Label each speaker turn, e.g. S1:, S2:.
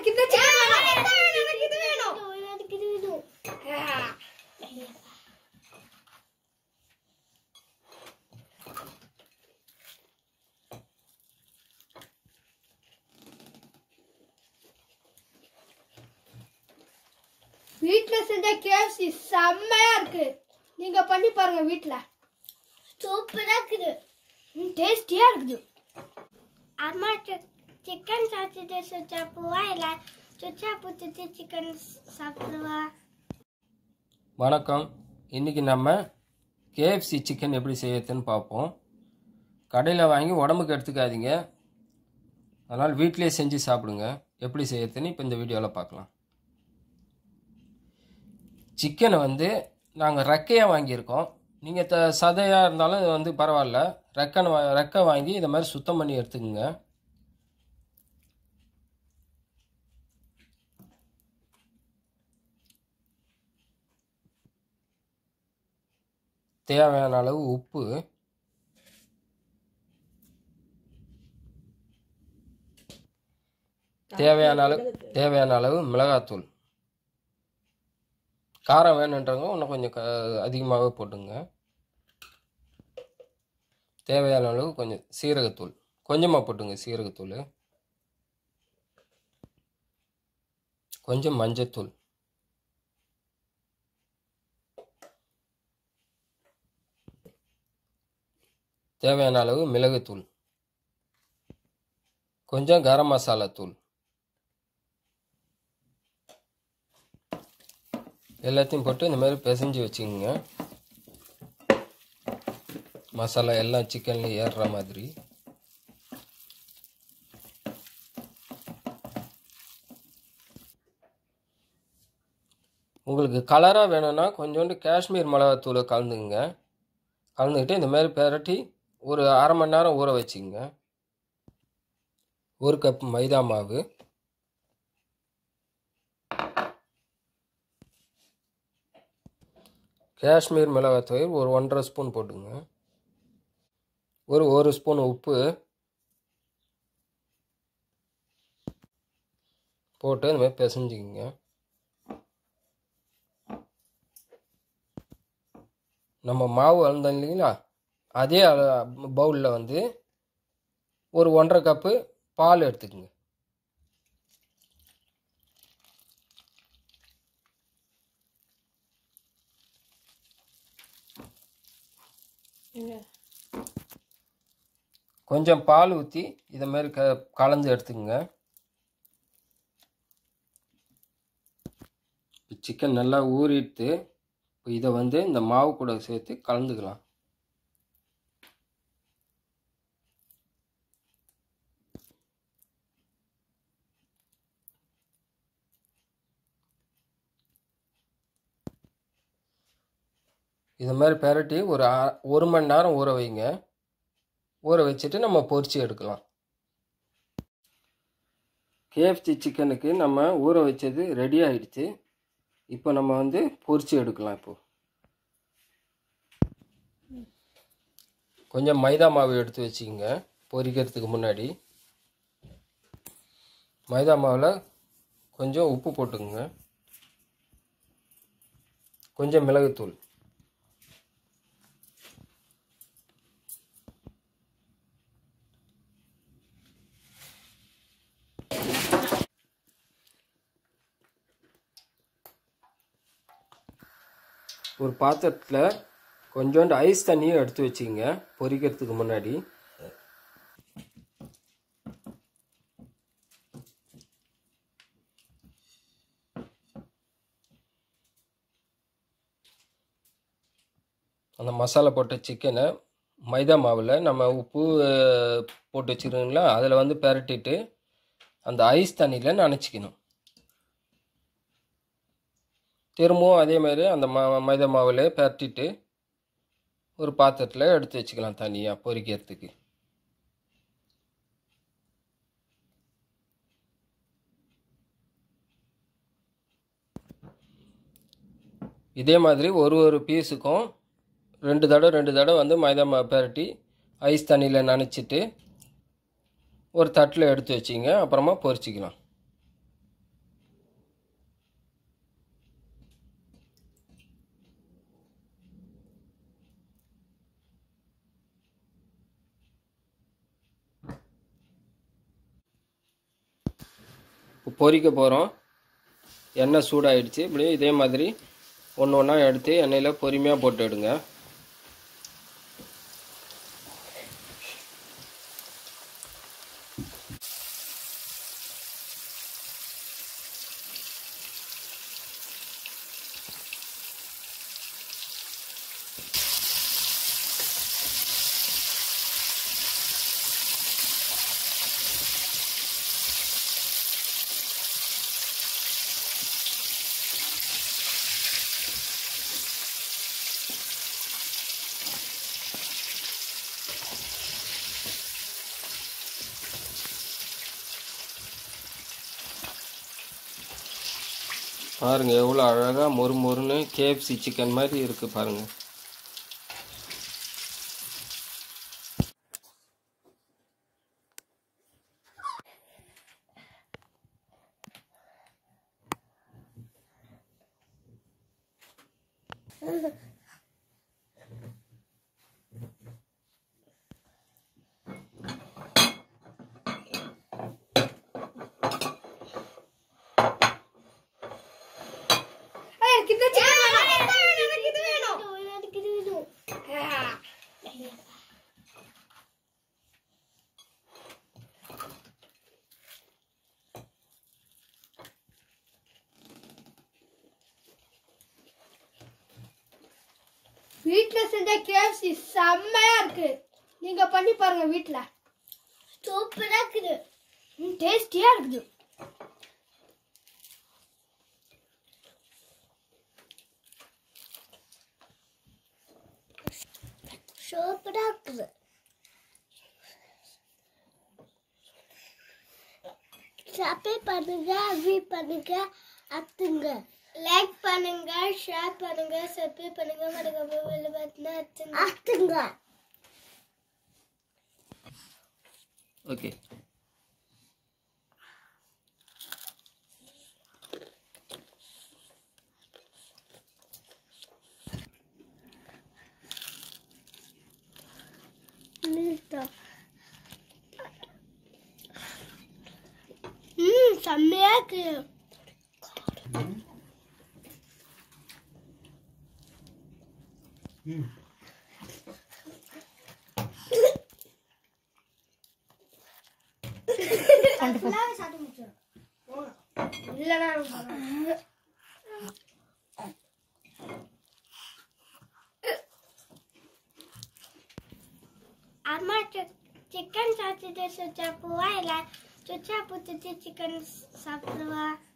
S1: எனக்கு இந்த சிக்கன் வேணும் எனக்கு இது வேணும்
S2: எனக்கு இது வேணும்
S1: வீட்ல செஞ்ச கேஎஃப்சி செம்மையா இருக்கு நீங்க பண்ணி பாருங்க வீட்ல
S2: சூப்பரா இருக்குது
S1: டேஸ்டியா இருக்குது
S2: அம்மா சிக்கன் சாப்பிட்டு சுச்சாப்புவா இல்ல சுச்சாப்பு சுத்தி சிக்கன் சாப்பிடுவா
S3: வணக்கம் இன்றைக்கி நம்ம கேஎஃப்சி சிக்கன் எப்படி செய்யறதுன்னு பார்ப்போம் கடையில் வாங்கி உடம்புக்கு எடுத்துக்காதீங்க அதனால் வீட்டிலே செஞ்சு சாப்பிடுங்க எப்படி செய்யறதுன்னு இப்போ இந்த வீடியோவில் பார்க்கலாம் சிக்கனை வந்து நாங்கள் ரெக்கையாக வாங்கியிருக்கோம் நீங்கள் த சதையாக இருந்தாலும் இது வந்து பரவாயில்ல ரெக்கனை வா ரெக்கை வாங்கி இதை மாதிரி சுத்தம் பண்ணி எடுத்துக்கோங்க தேவையான அளவு உப்பு தேவையான அளவு தேவையான அளவு மிளகாத்தூள் காரம் வேணுன்றவங்க இன்னும் கொஞ்சம் க அதிகமாகவே போட்டுங்க தேவையான அளவு கொஞ்சம் சீரகத்தூள் கொஞ்சமாக போட்டுங்க சீரகத்தூள் கொஞ்சம் மஞ்சத்தூள் தேவையான அளவு மிளகுத்தூள் கொஞ்சம் கரம் மசாலா தூள் எல்லாத்தையும் போட்டு இந்த மாதிரி பிசைஞ்சு வச்சுக்கோங்க மசாலா எல்லாம் சிக்கன்ல ஏறுற மாதிரி உங்களுக்கு கலராக வேணும்னா கொஞ்சோண்டு காஷ்மீர் மிளகாத்தூளை கலந்துக்குங்க கலந்துக்கிட்டு இந்த மாதிரி பெரட்டி ஒரு அரை மணி நேரம் ஊற வச்சுக்கோங்க ஒரு கப் மைதா மாவு காஷ்மீர் மிளகாத்தூள் ஒரு ஒன்றரை ஸ்பூன் போட்டுங்க ஒரு ஒரு ஸ்பூன் உப்பு போட்டு இந்த மாதிரி பிசைஞ்சிக்கங்க நம்ம மாவு அளந்தோம் இல்லைங்களா அதே பவுலில் வந்து ஒரு ஒன்றரை கப்பு பால் எடுத்துக்கோங்க கொஞ்சம் பால் ஊற்றி இதை மாதிரி க கலந்து எடுத்துக்கோங்க சிக்கன் நல்லா ஊறிட்டு இப்போ இதை வந்து இந்த மாவு கூட சேர்த்து கலந்துக்கலாம் இது மாதிரி பெரட்டி ஒரு அ- ஒரு மணி நேரம் ஊற வைங்க ஊற வச்சுட்டு நம்ம பொரிச்சு எடுக்கலாம் கேஎஃப்சி சிக்கனுக்கு நம்ம ஊற வச்சது ரெடி ஆயிடுச்சு இப்போ நம்ம வந்து பொரிச்சு எடுக்கலாம் இப்போ கொஞ்சம் மைதா மாவு எடுத்து வச்சுக்கோங்க பொரிக்கிறதுக்கு முன்னாடி மைதா மாவில் கொஞ்சம் உப்பு போட்டுக்கோங்க கொஞ்சம் மிளகுத்தூள் ஒரு பாத்திரத்தில் கொஞ்சோண்டு ஐஸ் தண்ணியும் எடுத்து வச்சுக்கோங்க பொரிக்கிறதுக்கு முன்னாடி அந்த மசாலா போட்ட சிக்கனை மைதா மாவில் நம்ம உப்பு அஹ், போட்டு வச்சுருக்கீங்களா அதில் வந்து பெரட்டிட்டு அந்த ஐஸ் தண்ணியில் நனைச்சிக்கணும் திரும்பவும் அதே மாதிரி அந்த மா மைதா மாவில் பெரட்டிட்டு ஒரு பாத்திரத்தில் எடுத்து வச்சுக்கலாம் தனியாக பொரிக்கிறதுக்கு இதே மாதிரி ஒரு ஒரு பீஸுக்கும் ரெண்டு தடவை ரெண்டு தடவை வந்து மைதா மாவு பெரட்டி ஐஸ் தண்ணியில் நனைச்சிட்டு ஒரு தட்டில் எடுத்து வச்சிங்க அப்புறமா பொரிச்சிக்கலாம் இப்போ பொரிக்க போகிறோம் எண்ணெய் சூடாயிடுச்சு இப்படி இதே மாதிரி ஒன்று ஒன்றா எடுத்து எண்ணெயில் பொறுமையாக போட்டு எடுங்க பாருங்க எவ்வளோ அழகாக மொறு மொறுன்னு கேஎஃப்சி சிக்கன் மாதிரி இருக்குது பாருங்க
S1: ஏய், எனக்கு இந்த chicken வேணும். எனக்கு இது வேணும்.
S2: எனக்கு இது வேணும்
S1: ஆ. வீட்ல செஞ்ச கேஎஃப்சி செம்மையா இருக்கு நீங்க பண்ணி பாருங்க வீட்ல
S2: சூப்பரா இருக்குது
S1: டேஸ்டியா இருக்குது
S2: சூப்பரா இருக்குது சப்ஸ்கிரைப் பண்ணுங்க வி பண்ணுங்க அத்துங்க லைக் பண்ணுங்க ஷேர் பண்ணுங்க சப்ஸ்கிரைப் பண்ணுங்க மறக்காம பெல் பட்டனை அத்துங்க அத்துங்க
S3: ஓகே
S2: ம் செம்மையா இருக்கு
S1: இல்லனா
S2: அம்மா சிக்கன் சாப்பிட்டு சுச்சா போவா இல்ல சுச்சா புத்துட்டு சிக்கன் சாப்பிடுவா